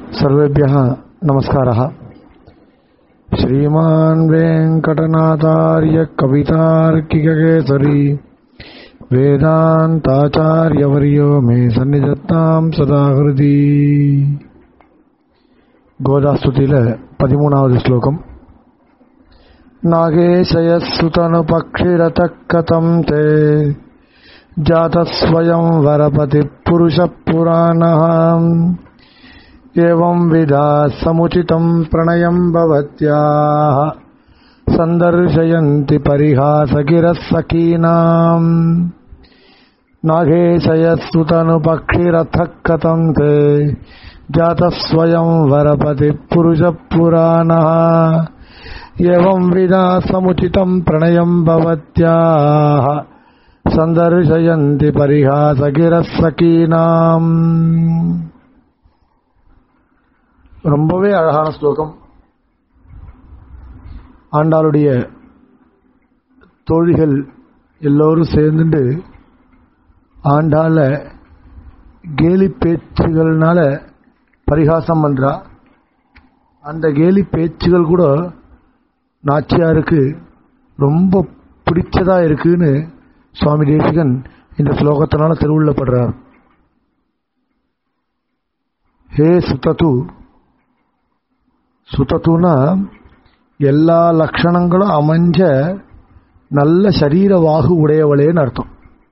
सर्वेभ्यः नमस्कारः श्रीमान् वेङ्कटनाथार्य कवितार्किककेसरी वेदान्ताचार्यवर्यो मे सन्निधत्तां सदा हृदि கோதாஸ்துதியில பதிமூணாவது ஸ்லோகம் नागेशयस्सुतनुपक्षिरतः कथम् ते जातस्वयं वरपतिः पुरुषः पुराणः एवं विधा समुचितम् प्रणयम् भवत्याः सन्दर्शयन्ति परिहासगिरः सखीनाम् नागेशयस्सुतनुपक्षिरथः कथम् ते जातः स्वयं वरपतिः पुरुषः पुराणः एवं विधा समुचितम् प्रणयम् भवत्याः सन्दर्शयन्ति परिहासगिरः सखीनाम् ரொம்பவே அழகான ஸ்லோகம் ஆண்டாளுடைய தோழிகள் எல்லோரும் சேர்ந்துட்டு ஆண்டாள கேலி பேச்சுகள்னால பரிகாசம் பண்றா அந்த கேலி பேச்சுகள் கூட நாச்சியாருக்கு ரொம்ப பிடிச்சதா இருக்குன்னு சுவாமி தேசிகன் இந்த ஸ்லோகத்தினால திருவுள்ளப்படுறார் ஹே சுத்தது சுத்தத்துனா எல்லா லட்சணங்களும் அமைஞ்ச நல்ல சரீர வாகு உடையவளேன்னு அர்த்தம்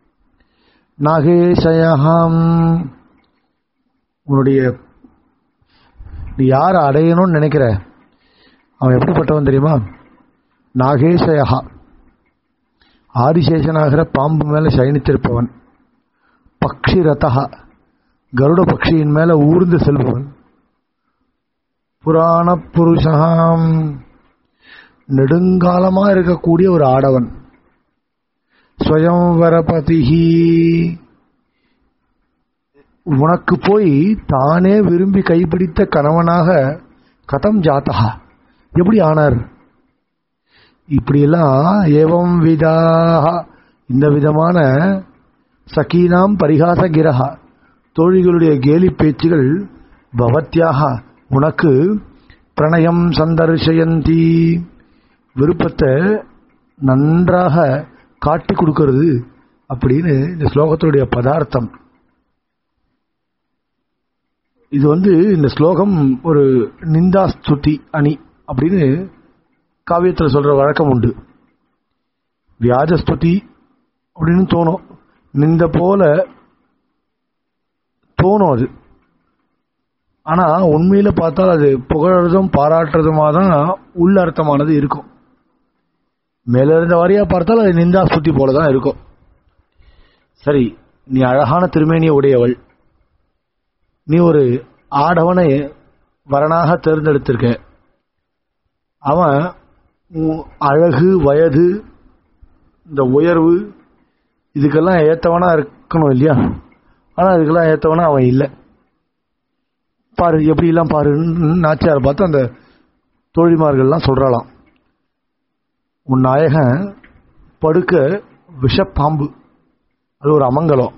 நாகேஷயம் உன்னுடைய நீ யாரை அடையணும்னு நினைக்கிற அவன் எப்படிப்பட்டவன் தெரியுமா நாகேசயா ஆதிசேஷனாகிற பாம்பு மேல சயனித்திருப்பவன் பக்ஷி ரதா கருட பக்ஷியின் மேல ஊர்ந்து செல்பவன் புராண புருஷாம் நெடுங்காலமா இருக்கக்கூடிய ஒரு ஆடவன் ஸ்வயம்வரபதிஹி உனக்கு போய் தானே விரும்பி கைப்பிடித்த கணவனாக கதம் ஜாத்தகா எப்படி ஆனார் இப்படியெல்லாம் ஏவம் விதாக இந்த விதமான சகீனாம் பரிகாச கிரகா தோழிகளுடைய கேலி பேச்சுகள் பவத்தியாக உனக்கு பிரணயம் சந்தர்ஷயந்தி விருப்பத்தை நன்றாக காட்டி கொடுக்கிறது அப்படின்னு இந்த ஸ்லோகத்துடைய பதார்த்தம் இது வந்து இந்த ஸ்லோகம் ஒரு நிந்தா ஸ்துதி அணி அப்படின்னு காவியத்தில் சொல்ற வழக்கம் உண்டு வியாஜஸ்துதி அப்படின்னு தோணும் நிந்த போல தோணும் அது ஆனா உண்மையில பார்த்தால் அது புகழறதும் பாராட்டுறதுமா தான் உள்ள அர்த்தமானது இருக்கும் மேல இருந்த வாரியா பார்த்தால் அது நிந்தா ஸ்துதி போலதான் இருக்கும் சரி நீ அழகான திருமேனிய உடையவள் நீ ஒரு ஆடவனை வரனாக தேர்ந்தெடுத்திருக்க அவன் அழகு வயது இந்த உயர்வு இதுக்கெல்லாம் ஏத்தவனா இருக்கணும் இல்லையா ஆனா இதுக்கெல்லாம் ஏத்தவனா அவன் இல்லை பாரு எப்படி எல்லாம் பாருன்னு நாச்சியார் பார்த்து அந்த தோழிமார்கள்லாம் சொல்றாளாம் உன் நாயகன் படுக்க விஷப்பாம்பு அது ஒரு அமங்கலம்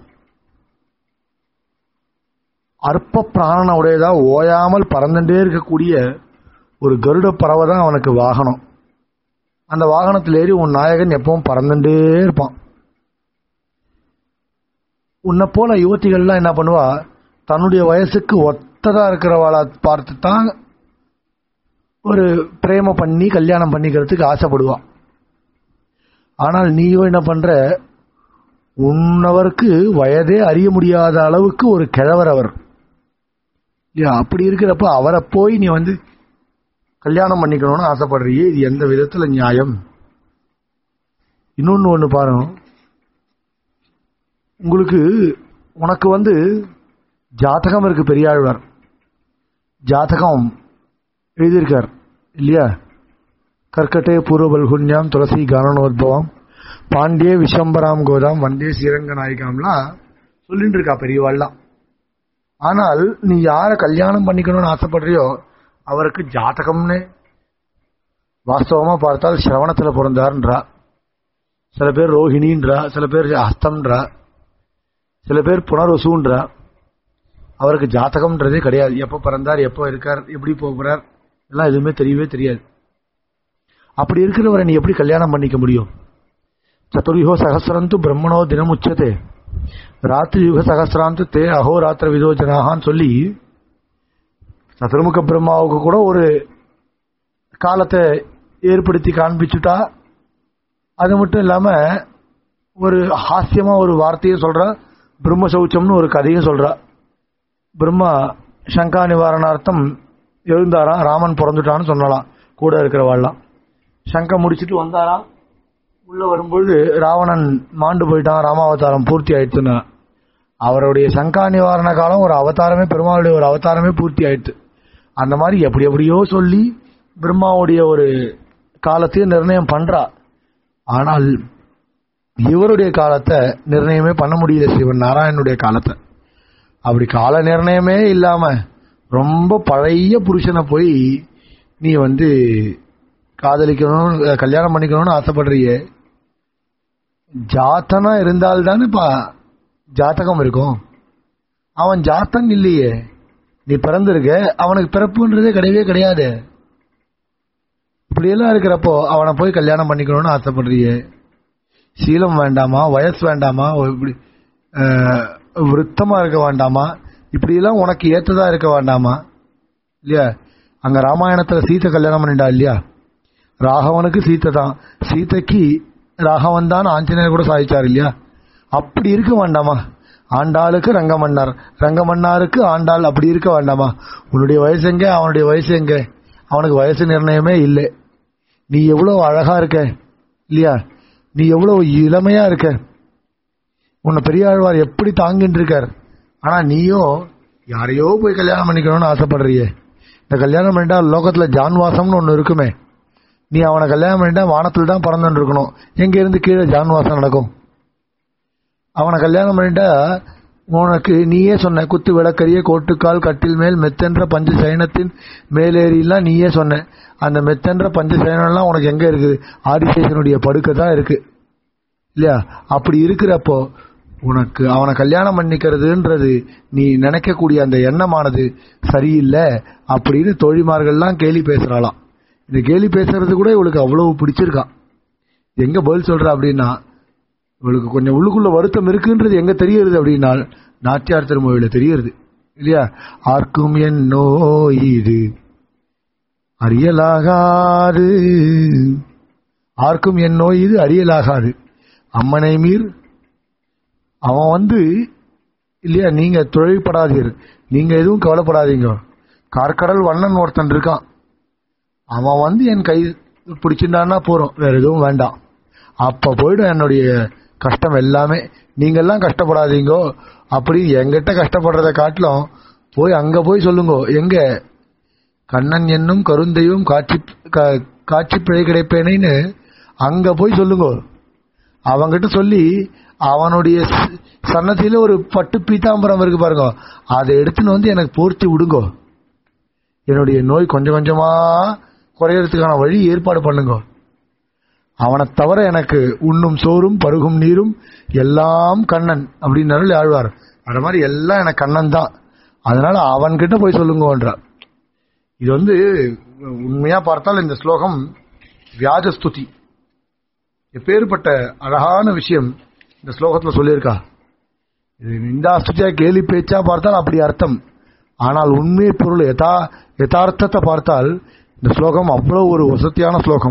அற்ப பிராணன உடையதா ஓயாமல் பறந்துட்டே இருக்கக்கூடிய ஒரு கருட பறவை தான் அவனுக்கு வாகனம் அந்த வாகனத்தில் ஏறி உன் நாயகன் எப்பவும் பறந்துட்டே இருப்பான் உன்னை போல யுவத்திகள்லாம் என்ன பண்ணுவா தன்னுடைய வயசுக்கு ஒத்ததா இருக்கிறவாளை பார்த்து தான் ஒரு பிரேம பண்ணி கல்யாணம் பண்ணிக்கிறதுக்கு ஆசைப்படுவான் ஆனால் நீயும் என்ன பண்ற உன்னவருக்கு வயதே அறிய முடியாத அளவுக்கு ஒரு கிழவர் அவர் அப்படி இருக்கிறப்ப அவரை போய் நீ வந்து கல்யாணம் பண்ணிக்கணும்னு ஆசைப்படுறியே இது எந்த விதத்துல நியாயம் இன்னொன்னு ஒண்ணு பாருங்க உங்களுக்கு உனக்கு வந்து ஜாதகம் இருக்கு பெரியாழ்வார் ஜாதகம் எழுதியிருக்கார் இல்லையா கர்க்கட்டே பூர்வபல்குன்யாம் துளசி கானனோத்பவம் பாண்டிய விஸ்வம்பராம் கோதாம் வந்தே ஸ்ரீரங்க நாயகாம்லாம் சொல்லிட்டு இருக்கா பெரியவாள்லாம் ஆனால் நீ யார கல்யாணம் பண்ணிக்கணும்னு ஆசைப்படுறியோ அவருக்கு ஜாதகம்னு வாஸ்தவமா பார்த்தால் சிரவணத்துல பிறந்தார்ன்றா சில பேர் ரோஹிணின்றா சில பேர் ஹஸ்தம்ன்றா சில பேர் புனர்வசுன்றா அவருக்கு ஜாதகம்ன்றதே கிடையாது எப்போ பிறந்தார் எப்போ இருக்கார் எப்படி போகிறார் எல்லாம் எதுவுமே தெரியவே தெரியாது அப்படி இருக்கிறவரை நீ எப்படி கல்யாணம் பண்ணிக்க முடியும் சதுர்யுக சகசிரந்து பிரம்மணோ தினம் உச்சதே ராத்திரி யுக சகசிராந்து தே அகோராத்திர விதோ ஜனாகான்னு சொல்லி சதுர்முக பிரம்மாவுக்கு கூட ஒரு காலத்தை ஏற்படுத்தி காண்பிச்சுட்டா அது மட்டும் இல்லாம ஒரு ஹாஸ்யமா ஒரு வார்த்தையும் சொல்றா பிரம்ம சௌச்சம்னு ஒரு கதையும் சொல்றா பிரம்மா சங்கா நிவாரணார்த்தம் எழுந்தாராம் ராமன் பிறந்துட்டான்னு சொல்லலாம் கூட இருக்கிறவாள்லாம் சங்கை முடிச்சிட்டு வந்தாராம் உள்ள வரும்பொழுது ராவணன் மாண்டு போயிட்டான் ராமாவதாரம் பூர்த்தி ஆயிடுச்சுன்னா அவருடைய சங்கா நிவாரண காலம் ஒரு அவதாரமே பெருமாளுடைய ஒரு அவதாரமே பூர்த்தி ஆயிடுச்சு அந்த மாதிரி எப்படி எப்படியோ சொல்லி பிரம்மாவுடைய ஒரு காலத்தையும் நிர்ணயம் பண்றா ஆனால் இவருடைய காலத்தை நிர்ணயமே பண்ண முடியல சிவன் நாராயணனுடைய காலத்தை அப்படி கால நிர்ணயமே இல்லாம ரொம்ப பழைய புருஷனை போய் நீ வந்து காதலிக்கணும் கல்யாணம் பண்ணிக்கணும்னு ஆசைப்படுறியே ஜாத்தனா இருந்தால்தானே பா ஜாத்தகம் இருக்கும் அவன் ஜாத்தம் இல்லையே நீ பிறந்திருக்க அவனுக்கு பிறப்புன்றதே கிடையவே கிடையாது இப்படியெல்லாம் இருக்கிறப்போ அவனை போய் கல்யாணம் பண்ணிக்கணும்னு ஆசைப்படுறியே சீலம் வேண்டாமா வயசு வேண்டாமா இப்படி அஹ், விருத்தமா இருக்க வேண்டாமா இப்படியெல்லாம் உனக்கு ஏற்றதா இருக்க வேண்டாமா இல்லையா அங்க ராமாயணத்துல சீத்தை கல்யாணம் பண்ணிட்டா இல்லையா ராகவனுக்கு சீத்தை தான் சீதைக்கு ராகவன் தான் ஆஞ்சநேயர் கூட சாதிச்சார் இல்லையா அப்படி இருக்க வேண்டாமா ஆண்டாளுக்கு ரங்கமன்னார் ரங்கமன்னாருக்கு ஆண்டாள் அப்படி இருக்க வேண்டாமா உன்னுடைய வயசு எங்க அவனுடைய வயசு எங்க அவனுக்கு வயசு நிர்ணயமே இல்லை நீ எவ்வளவு அழகா இருக்க இல்லையா நீ எவ்வளவு இளமையா இருக்க உன்னை பெரியாழ்வார் எப்படி தாங்கிட்டு இருக்கார் ஆனா நீயோ யாரையோ போய் கல்யாணம் பண்ணிக்கணும்னு ஆசைப்படுறியே இந்த கல்யாணம் பண்ணிட்டா லோகத்துல ஜான்வாசம்னு ஒன்னு இருக்குமே நீ அவனை கல்யாணம் பண்ணிட்டா வானத்துல தான் பறந்துட்டு இருக்கணும் எங்க இருந்து கீழே ஜான்வாசம் நடக்கும் அவனை கல்யாணம் பண்ணிட்டா உனக்கு நீயே சொன்ன குத்து விளக்கரிய கோட்டுக்கால் கட்டில் மேல் மெத்தென்ற பஞ்ச சயனத்தின் மேலேறிலாம் நீயே சொன்ன அந்த மெத்தென்ற பஞ்ச சயனம்லாம் உனக்கு எங்க இருக்குது ஆதிசேஷனுடைய படுக்கை தான் இருக்கு இல்லையா அப்படி இருக்கிறப்போ உனக்கு அவனை கல்யாணம் பண்ணிக்கிறதுன்றது நீ நினைக்கக்கூடிய அந்த எண்ணமானது சரியில்லை அப்படின்னு தோழிமார்கள்லாம் கேலி பேசுறாளாம் இந்த கேலி பேசுறது கூட இவளுக்கு அவ்வளவு பிடிச்சிருக்கான் எங்க பதில் சொல்ற அப்படின்னா இவளுக்கு கொஞ்சம் உள்ளுக்குள்ள வருத்தம் இருக்குன்றது எங்க தெரியுது அப்படின்னா நாச்சியார் திருமொழியில தெரியுது இல்லையா ஆர்க்கும் என் நோய் இது அறியலாகாது ஆர்க்கும் என் நோய் இது அறியலாகாது அம்மனை மீர் அவன் வந்து இல்லையா நீங்க தொழில்படாதீர் நீங்க எதுவும் கவலைப்படாதீங்க கார்கடல் வண்ணன் ஒருத்தன் இருக்கான் அவன் வந்து என் கை பிடிச்சிருந்தான்னா போறோம் வேற எதுவும் வேண்டாம் அப்ப போயிடும் என்னுடைய கஷ்டம் எல்லாமே நீங்க எல்லாம் கஷ்டப்படாதீங்கோ அப்படி எங்கிட்ட கஷ்டப்படுறத காட்டிலும் போய் அங்க போய் சொல்லுங்க எங்க கண்ணன் என்னும் கருந்தையும் காட்சி கா- காட்சி பிழை கிடைப்பேனேன்னு அங்க போய் சொல்லுங்க அவங்கிட்ட சொல்லி அவனுடைய ச- சன்னதியில ஒரு பட்டு பீதாம்பரம் இருக்கு பாருங்க அதை எடுத்துன்னு வந்து எனக்கு பூர்த்தி விடுங்கோ என்னுடைய நோய் கொஞ்சம் கொஞ்சமா குறையறதுக்கான வழி ஏற்பாடு பண்ணுங்க அவனை தவிர எனக்கு உண்ணும் சோறும் பருகும் நீரும் எல்லாம் கண்ணன் அப்படின்னு அருள் ஆழ்வார் அந்த மாதிரி எல்லாம் எனக்கு கண்ணன் தான் அதனால அவன்கிட்ட போய் சொல்லுங்கன்றார் இது வந்து உண்மையா பார்த்தால் இந்த ஸ்லோகம் வியாஜஸ்துதி எப்பேற்பட்ட அழகான விஷயம் இந்த ஸ்லோகத்துல சொல்லியிருக்கா இது நிந்தாஸ்துதியா கேலி பேச்சா பார்த்தால் அப்படி அர்த்தம் ஆனால் உண்மை பொருள் யதா யதார்த்தத்தை பார்த்தால் இந்த ஸ்லோகம் அவ்வளவு ஒரு வசதியான ஸ்லோகம்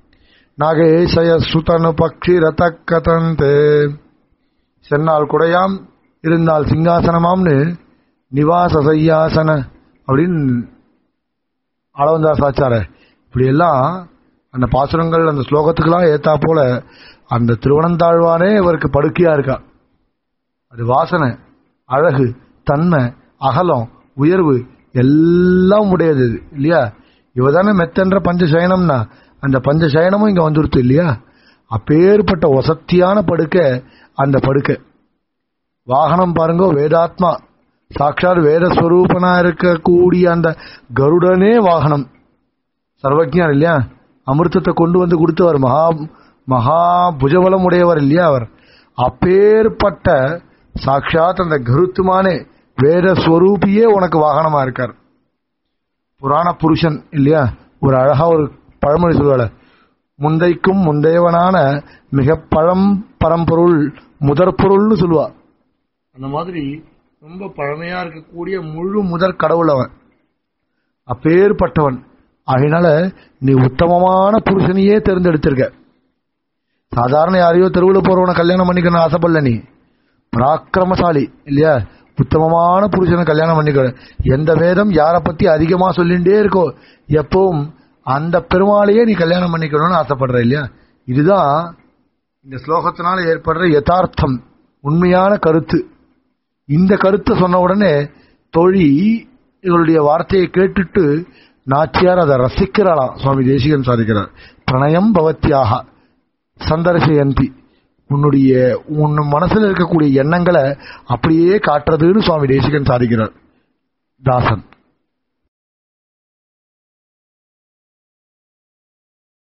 நாகேசய சுதனு பக்ஷி ரத கதந்தே சென்னால் குடையாம் இருந்தால் சிங்காசனமாம்னு நிவாச சையாசன அப்படின்னு அளவந்தார் சாச்சார இப்படி எல்லாம் அந்த பாசுரங்கள் அந்த ஸ்லோகத்துக்கெல்லாம் ஏத்தா போல அந்த திருவனந்தாழ்வானே இவருக்கு படுக்கையா இருக்கா அது வாசனை அழகு தன்மை அகலம் உயர்வு எல்லாம் உடையது இது, இல்லையா இவதானே மெத்தன்ற பஞ்சசயனம்னா அந்த பஞ்சசயனமும் இங்க வந்துருத்து இல்லையா அப்பேற்பட்ட வசத்தியான படுக்கை அந்த படுக்கை வாகனம் பாருங்க வேதாத்மா சாட்சாத் வேதஸ்வரூபனா இருக்கக்கூடிய அந்த கருடனே வாகனம் சர்வஜர் இல்லையா அமிர்தத்தை கொண்டு வந்து கொடுத்தவர் மகா மகா புஜபலம் உடையவர் இல்லையா அவர் அப்பேற்பட்ட சாட்சாத் அந்த கருத்துமானே வேத ஸ்வரூபியே உனக்கு வாகனமா இருக்கார் புராண புருஷன் இல்லையா ஒரு அழகா ஒரு பழமொழி சொல்லுவாள் முந்தைக்கும் முந்தையவனான மிக பழம் பரம்பொருள் முதற் பொருள்னு சொல்லுவா அந்த மாதிரி ரொம்ப பழமையா இருக்கக்கூடிய முழு முதற் கடவுள் அவன் அப்பேற்பட்டவன் அதனால நீ உத்தமமான புருஷனையே தேர்ந்தெடுத்திருக்க சாதாரண யாரையோ தெருவில் போறவனை கல்யாணம் பண்ணிக்கணும் ஆசைப்படல நீ பராக்கிரமசாலி இல்லையா உத்தமமான புருஷனை கல்யாணம் பண்ணிக்க எந்த வேதம் யாரை பத்தி அதிகமா சொல்லிட்டே இருக்கோ எப்பவும் அந்த பெருமாளையே நீ கல்யாணம் பண்ணிக்கணும்னு ஆசைப்படுற இல்லையா இதுதான் இந்த ஸ்லோகத்தினால ஏற்படுற யதார்த்தம் உண்மையான கருத்து இந்த கருத்தை சொன்ன உடனே தோழி இவருடைய வார்த்தையை கேட்டுட்டு நாச்சியார் அதை ரசிக்கிறாளாம் சுவாமி தேசிகன் சாதிக்கிறார் பிரணயம் பவத்தியாக சந்தர்சயந்தி உன்னுடைய உன் மனசுல இருக்கக்கூடிய எண்ணங்களை அப்படியே காட்டுறதுன்னு சுவாமி தேசிகன் சாதிக்கிறார் தாசன்